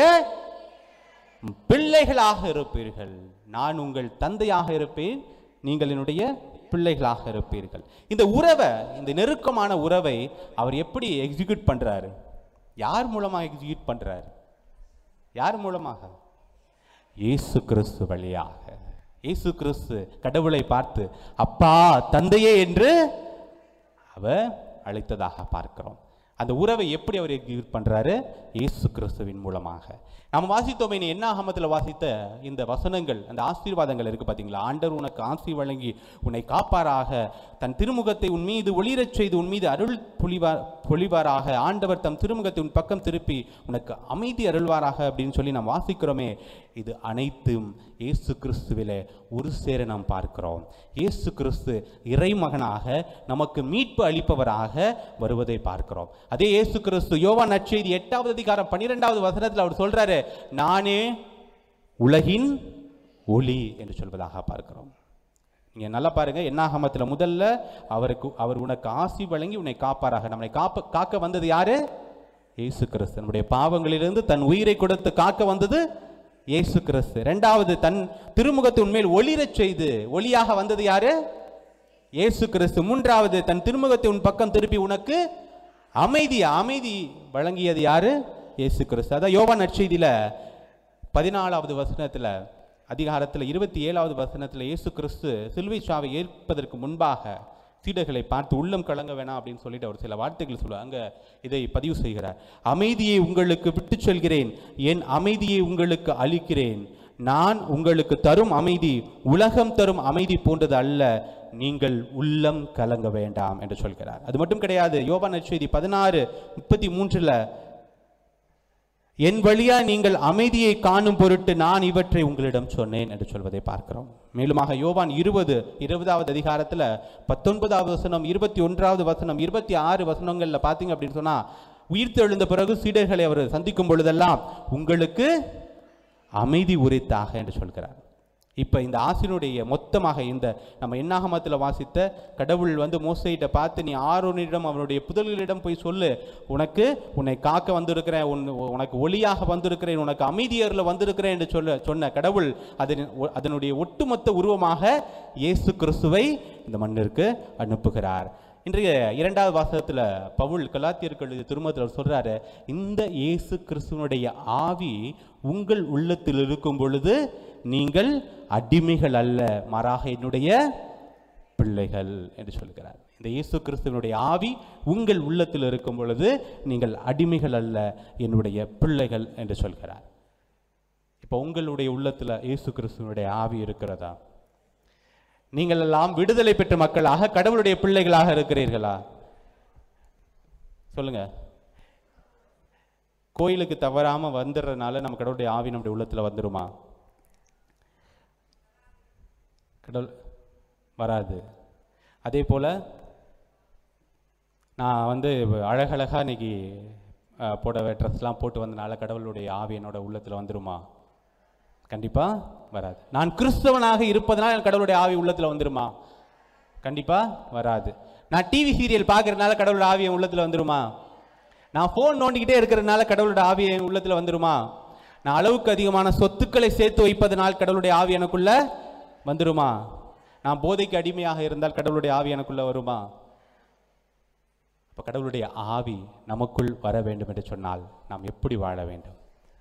பிள்ளைகளாக இருப்பீர்கள் நான் உங்கள் தந்தையாக இருப்பேன் நீங்கள் என்னுடைய பிள்ளைகளாக இருப்பீர்கள் இந்த உறவை இந்த நெருக்கமான உறவை அவர் எப்படி எக்ஸிக்யூட் பண்றாரு யார் மூலமா எக்ஸிக்யூட் பண்றாரு யார் மூலமாக இயேசு கிறிஸ்து வழியாக இயேசு கிறிஸ்து கடவுளை பார்த்து அப்பா தந்தையே என்று அவர் அழைத்ததாக பார்க்கிறோம் அந்த உறவை எப்படி அவர் எக்ஸிக்யூட் பண்றாரு இயேசு கிறிஸ்துவின் மூலமாக நாம் வாசித்தோமே நீ என்ன ஆகமத்தில் வாசித்த இந்த வசனங்கள் அந்த ஆசீர்வாதங்கள் இருக்கு பாத்தீங்களா ஆண்டவர் உனக்கு ஆசி வழங்கி உன்னை காப்பாராக தன் திருமுகத்தை உன் மீது ஒளிரச் செய்து உன் மீது அருள் பொழிவார் பொழிவாராக ஆண்டவர் தம் திருமுகத்தை உன் பக்கம் திருப்பி உனக்கு அமைதி அருள்வாராக அப்படின்னு சொல்லி நாம் வாசிக்கிறோமே இது அனைத்தும் இயேசு கிறிஸ்துவிலே ஒரு சேர நாம் பார்க்கிறோம் இயேசு கிறிஸ்து இறைமகனாக நமக்கு மீட்பு அளிப்பவராக வருவதை பார்க்கிறோம் அதே இயேசு கிறிஸ்து யோவான் நற்செய்தி எட்டாவது அதிகாரம் பன்னிரெண்டாவது வசனத்தில் அவர் சொல்றாரு நானே உலகின் ஒளி என்று சொல்வதாக பார்க்கிறோம் நீங்க நல்லா பாருங்க என்னாகமத்தில் முதல்ல அவருக்கு அவர் உனக்கு ஆசி வழங்கி உன்னை காப்பாராக நம்மை காப்ப காக்க வந்தது யாரு இயேசு கிறிஸ்து நம்முடைய பாவங்களிலிருந்து தன் உயிரை கொடுத்து காக்க வந்தது இயேசு கிறிஸ்து ரெண்டாவது தன் திருமுகத்தை உண்மையில் ஒளிரச் செய்து ஒளியாக வந்தது யாரு இயேசு கிறிஸ்து மூன்றாவது தன் திருமுகத்தை உன் பக்கம் திருப்பி உனக்கு அமைதி அமைதி வழங்கியது யாரு இயேசு கிறிஸ்து அதான் யோவான் நற்செய்தியில பதினாலாவது வசனத்துல அதிகாரத்தில் இருபத்தி ஏழாவது வசனத்தில் இயேசு கிறிஸ்து சிலுவை சாவை ஏற்பதற்கு முன்பாக சீடர்களை பார்த்து உள்ளம் கலங்க வேணாம் அப்படின்னு சொல்லிட்டு அவர் சில வார்த்தைகள் சொல்லுவார் அங்க இதை பதிவு செய்கிறார் அமைதியை உங்களுக்கு விட்டுச் செல்கிறேன் என் அமைதியை உங்களுக்கு அளிக்கிறேன் நான் உங்களுக்கு தரும் அமைதி உலகம் தரும் அமைதி போன்றது அல்ல நீங்கள் உள்ளம் கலங்க வேண்டாம் என்று சொல்கிறார் அது மட்டும் கிடையாது யோபான் நற்செய்தி பதினாறு முப்பத்தி மூன்றுல என் வழியா நீங்கள் அமைதியை காணும் பொருட்டு நான் இவற்றை உங்களிடம் சொன்னேன் என்று சொல்வதை பார்க்கிறோம் மேலுமாக யோவான் இருபது இருபதாவது அதிகாரத்துல பத்தொன்பதாவது வசனம் இருபத்தி ஒன்றாவது வசனம் இருபத்தி ஆறு வசனங்கள்ல பார்த்தீங்க அப்படின்னு சொன்னா உயிர்த்தெழுந்த பிறகு சீடர்களை அவர் சந்திக்கும் பொழுதெல்லாம் உங்களுக்கு அமைதி உரித்தாக என்று சொல்கிறார் இப்போ இந்த ஆசினுடைய மொத்தமாக இந்த நம்ம என்னாகமத்தில் வாசித்த கடவுள் வந்து மோசையிட்ட பார்த்து நீ ஆரோனிடம் அவனுடைய புதல்களிடம் போய் சொல்லு உனக்கு உன்னை காக்க வந்திருக்கிறேன் உன் உனக்கு ஒளியாக வந்திருக்கிறேன் உனக்கு அமைதியரில் வந்திருக்கிறேன் என்று சொல்ல சொன்ன கடவுள் அதன் அதனுடைய ஒட்டுமொத்த உருவமாக இயேசு கிறிஸ்துவை இந்த மண்ணிற்கு அனுப்புகிறார் இன்றைய இரண்டாவது வாசகத்துல பவுல் கலாத்தியர்கள் எழுதிய திருமணத்தில் அவர் சொல்றாரு இந்த இயேசு கிறிஸ்துவனுடைய ஆவி உங்கள் உள்ளத்தில் இருக்கும் பொழுது நீங்கள் அடிமைகள் அல்ல மாறாக என்னுடைய பிள்ளைகள் என்று சொல்கிறார் இந்த இயேசு கிறிஸ்துவனுடைய ஆவி உங்கள் உள்ளத்தில் இருக்கும் பொழுது நீங்கள் அடிமைகள் அல்ல என்னுடைய பிள்ளைகள் என்று சொல்கிறார் இப்போ உங்களுடைய உள்ளத்துல இயேசு கிறிஸ்துவனுடைய ஆவி இருக்கிறதா நீங்கள் எல்லாம் விடுதலை பெற்ற மக்களாக கடவுளுடைய பிள்ளைகளாக இருக்கிறீர்களா சொல்லுங்க கோயிலுக்கு தவறாம வந்துடுறதுனால நம்ம கடவுளுடைய ஆவி நம்முடைய உள்ளத்துல வந்துருமா கடவுள் வராது அதே போல நான் வந்து அழகழகா இன்னைக்கு அஹ், புடவை ட்ரெஸ்லாம் போட்டு வந்தனால கடவுளுடைய ஆவி என்னோட உள்ளத்துல வந்துருமா கண்டிப்பா வராது நான் கிறிஸ்தவனாக இருப்பதனால் என் கடவுளுடைய ஆவி உள்ளத்துல வந்துருமா கண்டிப்பா வராது நான் டிவி சீரியல் பார்க்கறதுனால கடவுளோட ஆவி என் உள்ளத்துல வந்துருமா நான் ஃபோன் நோண்டிக்கிட்டே இருக்கிறதுனால கடவுளோட ஆவி என் உள்ளத்துல வந்துருமா நான் அளவுக்கு அதிகமான சொத்துக்களை சேர்த்து வைப்பதனால் கடவுளுடைய ஆவி எனக்குள்ள வந்துருமா நான் போதைக்கு அடிமையாக இருந்தால் கடவுளுடைய ஆவி எனக்குள்ள வருமா அப்ப கடவுளுடைய ஆவி நமக்குள் வர வேண்டும் என்று சொன்னால் நாம் எப்படி வாழ வேண்டும்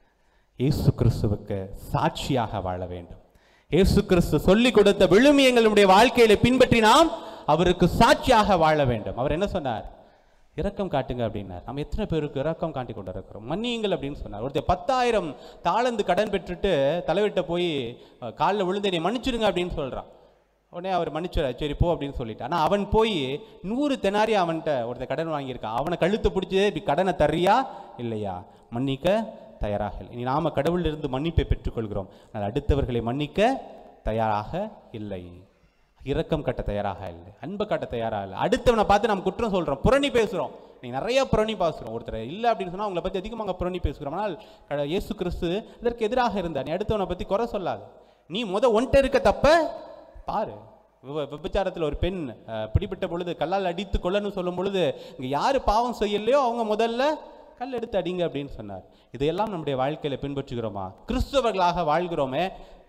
இயேசு கிறிஸ்துவுக்கு சாட்சியாக வாழ வேண்டும் இயேசு கிறிஸ்து சொல்லிக் கொடுத்த விழுமியங்கள் நம்முடைய வாழ்க்கையில பின்பற்றி நாம் அவருக்கு சாட்சியாக வாழ வேண்டும் அவர் என்ன சொன்னார் இரக்கம் காட்டுங்க அப்படின்னார் நம்ம எத்தனை பேருக்கு இரக்கம் காட்டி கொண்டு இருக்கிறோம் மன்னியுங்கள் அப்படின்னு சொன்னார் ஒருத்தர் பத்தாயிரம் தாளந்து கடன் பெற்றுட்டு தலைவிட்ட போய் அஹ், காலில் விழுந்து என்னை மன்னிச்சிடுங்க அப்படின்னு சொல்றான் உடனே அவர் மன்னிச்சுற சரி போ அப்படின்னு சொல்லிட்டு ஆனால் அவன் போய் நூறு தெனாரி அவன்கிட்ட ஒருத்தர் கடன் வாங்கியிருக்கான் அவனை கழுத்து பிடிச்சி இப்படி கடனை தர்றியா இல்லையா மன்னிக்க தயாராக இல்லை இனி நாம கடவுளிலிருந்து மன்னிப்பை பெற்றுக்கொள்கிறோம் ஆனால் அடுத்தவர்களை மன்னிக்க தயாராக இல்லை இரக்கம் கட்ட தயாராக இல்லை அன்பை காட்ட தயாராக இல்லை அடுத்தவனை பார்த்து நம்ம குற்றம் சொல்றோம் புரணி பேசுறோம் நீ நிறைய புரணி பேசுறோம் ஒருத்தர் இல்லை அப்படின்னு சொன்னா அவங்கள பத்தி அதிகமாக புரணி பேசுகிறோம் ஆனால் க- இயேசு கிறிஸ்து இதற்கு எதிராக இருந்தார் நீ அடுத்தவனை பத்தி குறை சொல்லாது நீ முத ஒன்ட்ட இருக்க தப்ப பாரு விப- விபச்சாரத்தில் ஒரு பெண் அஹ், பிடிபட்ட பொழுது கல்லால் அடித்து கொல்லன்னு சொல்லும் பொழுது இங்க யாரு பாவம் செய்யலையோ அவங்க முதல்ல கல் எடுத்து அடிங்க அப்படின்னு சொன்னார் இதையெல்லாம் நம்முடைய வாழ்க்கையில பின்பற்றுகிறோமா கிறிஸ்தவர்களாக வாழ்கிறோமே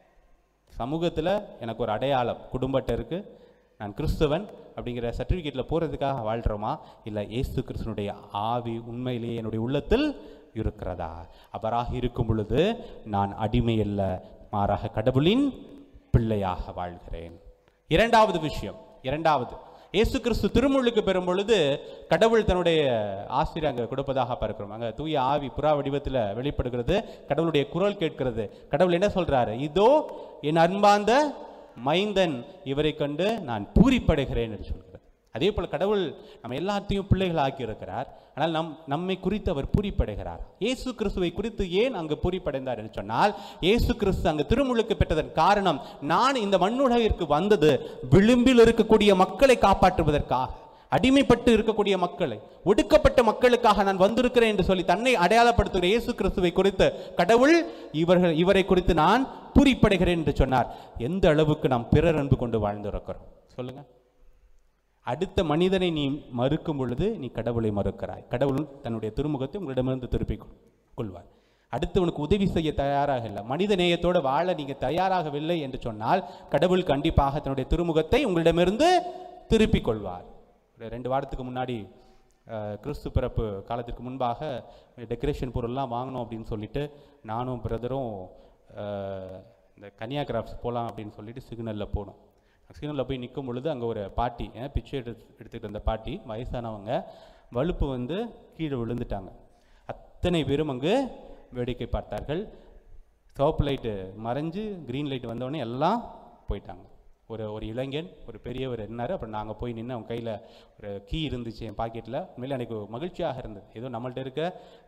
சமூகத்தில் எனக்கு ஒரு அடையாளம் குடும்பத்தை இருக்கு நான் கிறிஸ்தவன் அப்படிங்கிற சர்டிஃபிகேட்டில் போகிறதுக்காக வாழ்கிறோமா இல்லை இயேசு கிறிஸ்துனுடைய ஆவி உண்மையிலேயே என்னுடைய உள்ளத்தில் இருக்கிறதா அவராக இருக்கும் பொழுது நான் அடிமை அல்ல மாறாக கடவுளின் பிள்ளையாக வாழ்கிறேன் இரண்டாவது விஷயம் இரண்டாவது இயேசு கிறிஸ்து திருமுழுக்கு பெறும் பொழுது கடவுள் தன்னுடைய ஆசிரியர் அங்கே கொடுப்பதாக பார்க்கிறோம் அங்கே தூய ஆவி புறா வடிவத்தில் வெளிப்படுகிறது கடவுளுடைய குரல் கேட்கிறது கடவுள் என்ன சொல்றாரு இதோ என் அன்பார்ந்த மைந்தன் இவரை கண்டு நான் பூரிப்படைகிறேன் என்று சொல்கிறார் அதே போல கடவுள் நம்ம எல்லாத்தையும் பிள்ளைகள் ஆக்கி இருக்கிறார் ஆனால் நம் நம்மை குறித்து அவர் பூரிப்படைகிறார் இயேசு கிறிஸ்துவை குறித்து ஏன் அங்கு பூரிப்படைந்தார் என்று சொன்னால் இயேசு கிறிஸ்து அங்கு திருமுழுக்கு பெற்றதன் காரணம் நான் இந்த மண்ணுலகிற்கு வந்தது விளிம்பில் இருக்கக்கூடிய மக்களை காப்பாற்றுவதற்காக அடிமைப்பட்டு இருக்கக்கூடிய மக்களை ஒடுக்கப்பட்ட மக்களுக்காக நான் வந்திருக்கிறேன் என்று சொல்லி தன்னை அடையாளப்படுத்துகிற இயேசு கிறிஸ்துவை குறித்து கடவுள் இவர்கள் இவரை குறித்து நான் பூரிப்படைகிறேன் என்று சொன்னார் எந்த அளவுக்கு நாம் பிறர் அன்பு கொண்டு வாழ்ந்திருக்கிறோம் சொல்லுங்க அடுத்த மனிதனை நீ மறுக்கும் பொழுது நீ கடவுளை மறுக்கிறாய் கடவுள் தன்னுடைய திருமுகத்தை உங்களிடமிருந்து திருப்பிக் கொள்- கொள்வார் அடுத்தவனுக்கு உதவி செய்ய தயாராக இல்லை மனித நேயத்தோட வாழ நீங்க தயாராகவில்லை என்று சொன்னால் கடவுள் கண்டிப்பாக தன்னுடைய திருமுகத்தை உங்களிடமிருந்து திருப்பிக் கொள்வார் ஒரு ரெண்டு வாரத்துக்கு முன்னாடி அஹ், கிறிஸ்து பிறப்பு காலத்திற்கு முன்பாக டெக்கரேஷன் பொருள்லாம் வாங்கணும் அப்படின்னு சொல்லிட்டு நானும் பிரதரும் இந்த கன்னியா கிராஃப்ட்ஸ் போகலாம் அப்படின்னு சொல்லிட்டு சிக்னலில் போனோம் சிக்னலில் போய் நிற்கும் பொழுது அங்கே ஒரு பாட்டி ஏன் பிச்சை எடுத்து எடுத்துக்கிட்டு இருந்த பாட்டி வயசானவங்க வலுப்பு வந்து கீழே விழுந்துட்டாங்க அத்தனை பேரும் அங்கு வேடிக்கை பார்த்தார்கள் சிவப்பு லைட்டு மறைஞ்சு க்ரீன் லைட் வந்தோடனே எல்லாம் போயிட்டாங்க ஒரு ஒரு இளைஞன் ஒரு பெரியவர் என்னார் அப்புறம் நாங்கள் போய் நின்று அவங்க கையில் ஒரு கீ இருந்துச்சு என் பாக்கெட்டில் உண்மையில எனக்கு மகிழ்ச்சியாக இருந்தது ஏதோ நம்மள்ட்ட இருக்க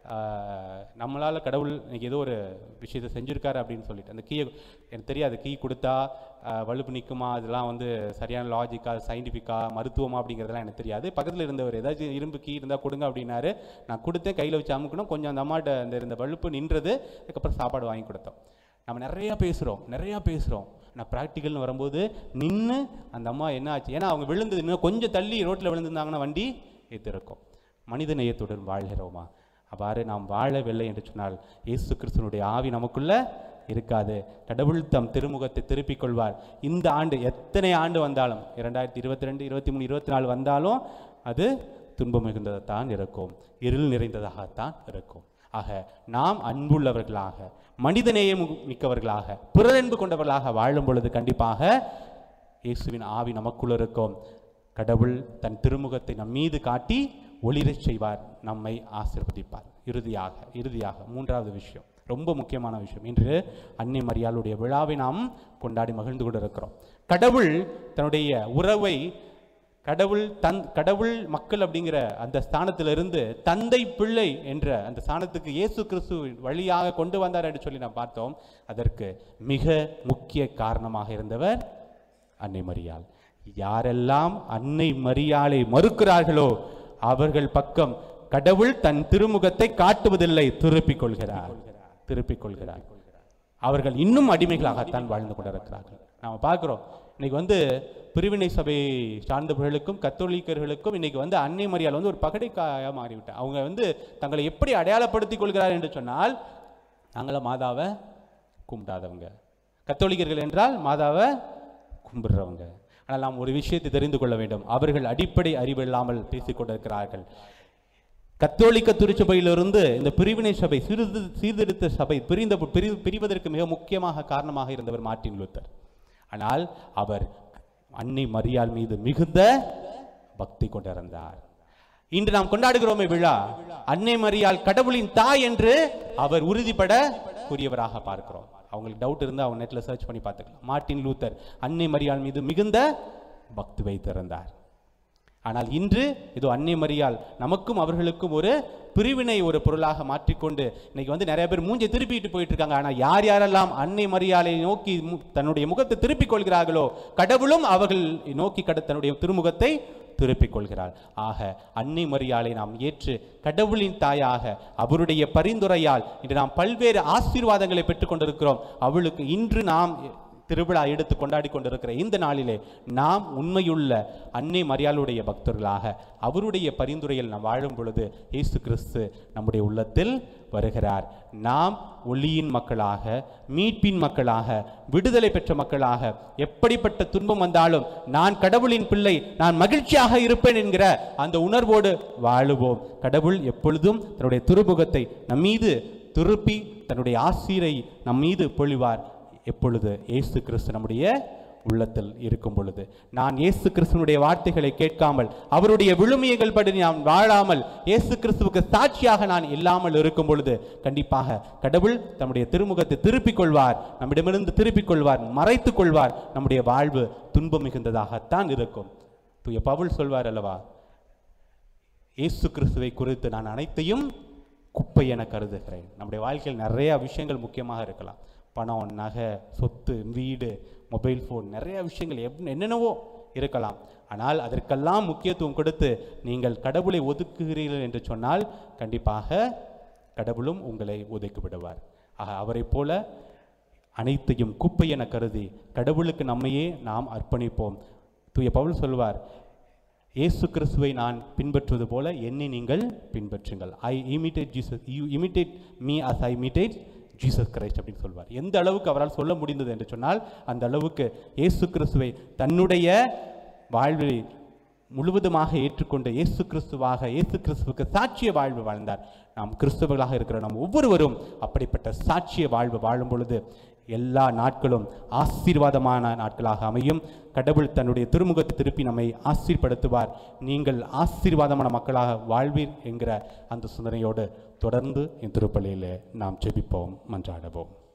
ஆஹ், நம்மளால கடவுள் இன்னைக்கு ஏதோ ஒரு விஷயத்தை செஞ்சுருக்காரு அப்படின்னு சொல்லிட்டு அந்த கீயை எனக்கு தெரியாது கீ கொடுத்தா ஆஹ், வலுப்பு நிற்குமா அதெல்லாம் வந்து சரியான லாஜிக்கா சயின்டிஃபிக்கா மருத்துவமா அப்படிங்கிறதெல்லாம் எனக்கு தெரியாது பக்கத்தில் இருந்தவர் ஏதாச்சும் இரும்பு கீ இருந்தால் கொடுங்க அப்படின்னாரு நான் கொடுத்தேன் கையில் வச்சு அமுக்கணும் கொஞ்சம் அந்த அம்மாட்ட அந்த இருந்த வலுப்பு நின்றது அதுக்கப்புறம் சாப்பாடு வாங்கி கொடுத்தோம் நம்ம நிறையா பேசுகிறோம் நிறையா பேசுகிறோம் நான் ப்ராக்டிக்கல்னு வரும்போது நின்று அந்த அம்மா என்ன ஆச்சு ஏன்னா அவங்க விழுந்தது இன்னும் கொஞ்சம் தள்ளி ரோட்டில் விழுந்திருந்தாங்கன்னா வண்டி ஏற்றிருக்கும் மனித நேயத்துடன் வாழ்கிறோமா அவ்வாறு நாம் வாழவில்லை என்று சொன்னால் இயேசு கிறிஸ்துவனுடைய ஆவி நமக்குள்ள இருக்காது கடவுள் தம் திருமுகத்தை திருப்பிக் கொள்வார் இந்த ஆண்டு எத்தனை ஆண்டு வந்தாலும் இரண்டாயிரத்தி இருபத்தி ரெண்டு இருபத்தி மூணு இருபத்தி நாலு வந்தாலும் அது துன்பம் மிகுந்ததாகத்தான் இருக்கும் இருள் நிறைந்ததாகத்தான் இருக்கும் ஆக நாம் அன்புள்ளவர்களாக மனிதநேயம் மிக்கவர்களாக பிறரன்பு கொண்டவர்களாக வாழும் பொழுது கண்டிப்பாக இயேசுவின் ஆவி நமக்குள் இருக்கும் கடவுள் தன் திருமுகத்தை நம் மீது காட்டி ஒளிரச் செய்வார் நம்மை ஆசீர்வதிப்பார் இறுதியாக இறுதியாக மூன்றாவது விஷயம் ரொம்ப முக்கியமான விஷயம் இன்று அன்னை மரியாளுடைய விழாவை நாம் கொண்டாடி மகிழ்ந்து கொண்டிருக்கிறோம் கடவுள் தன்னுடைய உறவை கடவுள் தன் கடவுள் மக்கள் அப்படிங்கிற அந்த ஸ்தானத்திலிருந்து தந்தை பிள்ளை என்ற அந்த ஸ்தானத்துக்கு இயேசு கிறிஸ்து வழியாக கொண்டு வந்தார் என்று சொல்லி நாம் பார்த்தோம் அதற்கு மிக முக்கிய காரணமாக இருந்தவர் அன்னை மரியாள் யாரெல்லாம் அன்னை மரியாளை மறுக்கிறார்களோ அவர்கள் பக்கம் கடவுள் தன் திருமுகத்தை காட்டுவதில்லை திருப்பிக் கொள்கிறார் திருப்பிக் கொள்கிறார் அவர்கள் இன்னும் அடிமைகளாகத்தான் வாழ்ந்து கொண்டிருக்கிறார்கள் நாம பார்க்கிறோம் இன்னைக்கு வந்து பிரிவினை சபை சார்ந்தவர்களுக்கும் கத்தோலிக்கர்களுக்கும் இன்னைக்கு வந்து அன்னை மரியாள் வந்து ஒரு பகடைக்காயாக மாறிவிட்டார் அவங்க வந்து தங்களை எப்படி அடையாளப்படுத்திக் கொள்கிறார் என்று சொன்னால் நாங்கள மாதாவை கும்பிடாதவங்க கத்தோலிக்கர்கள் என்றால் மாதாவை கும்பிடுறவங்க ஆனால் நாம் ஒரு விஷயத்தை தெரிந்து கொள்ள வேண்டும் அவர்கள் அடிப்படை அறிவு இல்லாமல் பேசிக் கொண்டிருக்கிறார்கள் கத்தோலிக்க திருச்சபையிலிருந்து இந்த பிரிவினை சபை சீர்திரு சீர்திருத்த சபை பிரிந்த பிரி பிரிவதற்கு மிக முக்கியமாக காரணமாக இருந்தவர் மார்ட்டின் லூத்தர் ஆனால் அவர் அன்னை மரியாள் மீது மிகுந்த பக்தி கொண்டிருந்தார் இன்று நாம் கொண்டாடுகிறோமே விழா அன்னை மரியாள் கடவுளின் தாய் என்று அவர் உறுதிப்பட கூறியவராக பார்க்கிறோம் அவங்களுக்கு டவுட் இருந்தால் அவங்க நெட்டில் சர்ச் பண்ணி பார்த்துக்கலாம் மார்ட்டின் லூத்தர் அன்னை மரியாள் மீது மிகுந்த பக்தி வைத்திருந்தார் ஆனால் இன்று இதோ அன்னை மரியாள் நமக்கும் அவர்களுக்கும் ஒரு பிரிவினை ஒரு பொருளாக மாற்றிக்கொண்டு இன்னைக்கு வந்து நிறைய பேர் மூஞ்சை திருப்பிட்டு போயிட்டு இருக்காங்க ஆனால் யார் யாரெல்லாம் அன்னை மரியாளை நோக்கி மு- தன்னுடைய முகத்தை திருப்பிக் கொள்கிறார்களோ கடவுளும் அவர்கள் நோக்கி கட தன்னுடைய திருமுகத்தை திருப்பிக் கொள்கிறாள் ஆக அன்னை மரியாளை நாம் ஏற்று கடவுளின் தாயாக அவருடைய பரிந்துரையால் இன்று நாம் பல்வேறு ஆசீர்வாதங்களை பெற்றுக்கொண்டிருக்கிறோம் அவளுக்கு இன்று நாம் திருவிழா எடுத்து கொண்டாடி கொண்டிருக்கிற இந்த நாளிலே நாம் உண்மையுள்ள அன்னை மரியாளுடைய பக்தர்களாக அவருடைய பரிந்துரையில் நாம் வாழும் பொழுது இயேசு கிறிஸ்து நம்முடைய உள்ளத்தில் வருகிறார் நாம் ஒளியின் மக்களாக மீட்பின் மக்களாக விடுதலை பெற்ற மக்களாக எப்படிப்பட்ட துன்பம் வந்தாலும் நான் கடவுளின் பிள்ளை நான் மகிழ்ச்சியாக இருப்பேன் என்கிற அந்த உணர்வோடு வாழுவோம் கடவுள் எப்பொழுதும் தன்னுடைய திருமுகத்தை நம் மீது திருப்பி தன்னுடைய ஆசீரை நம் மீது பொழிவார் எப்பொழுது இயேசு கிறிஸ்து நம்முடைய உள்ளத்தில் இருக்கும் பொழுது நான் இயேசு கிறிஸ்துவனுடைய வார்த்தைகளை கேட்காமல் அவருடைய விழுமியங்கள் படி நான் வாழாமல் இயேசு கிறிஸ்துவுக்கு சாட்சியாக நான் இல்லாமல் இருக்கும் பொழுது கண்டிப்பாக கடவுள் தம்முடைய திருமுகத்தை திருப்பிக் கொள்வார் நம்மிடமிருந்து திருப்பிக் கொள்வார் மறைத்துக் கொள்வார் நம்முடைய வாழ்வு துன்பம் மிகுந்ததாகத்தான் இருக்கும் தூய பவுல் சொல்வார் அல்லவா இயேசு கிறிஸ்துவை குறித்து நான் அனைத்தையும் குப்பை என கருதுகிறேன் நம்முடைய வாழ்க்கையில் நிறைய விஷயங்கள் முக்கியமாக இருக்கலாம் பணம் நகை சொத்து வீடு மொபைல் ஃபோன் நிறைய விஷயங்கள் எப் என்னென்னவோ இருக்கலாம் ஆனால் அதற்கெல்லாம் முக்கியத்துவம் கொடுத்து நீங்கள் கடவுளை ஒதுக்குகிறீர்கள் என்று சொன்னால் கண்டிப்பாக கடவுளும் உங்களை ஒதுக்கி விடுவார் ஆக அவரைப் போல அனைத்தையும் குப்பை என கருதி கடவுளுக்கு நம்மையே நாம் அர்ப்பணிப்போம் தூய பவுல் சொல்வார் இயேசு கிறிஸ்துவை நான் பின்பற்றுவது போல என்னை நீங்கள் பின்பற்றுங்கள் I imitate Jesus you imitate me as I imitate Jesus Christ அப்படின்னு சொல்வார் எந்த அளவுக்கு அவரால் சொல்ல முடிந்தது என்று சொன்னால் அந்த அளவுக்கு இயேசு கிறிஸ்துவை தன்னுடைய வாழ்வில் முழுவதுமாக ஏற்றுக்கொண்ட இயேசு கிறிஸ்துவாக இயேசு கிறிஸ்துவுக்கு சாட்சிய வாழ்வு வாழ்ந்தார் நாம் கிறிஸ்தவர்களாக இருக்கிற நாம் ஒவ்வொருவரும் அப்படிப்பட்ட சாட்சிய வாழ்வு வாழும் பொழுது எல்லா நாட்களும் ஆசீர்வாதமான நாட்களாக அமையும் கடவுள் தன்னுடைய திருமுகத்தை திருப்பி நம்மை ஆசீர்படுத்துவார் நீங்கள் ஆசீர்வாதமான மக்களாக வாழ்வீர் என்கிற அந்த சிந்தனையோடு தொடர்ந்து இந்த திருப்பலியிலே நாம் ஜெபிப்போம் மன்றாடுவோம்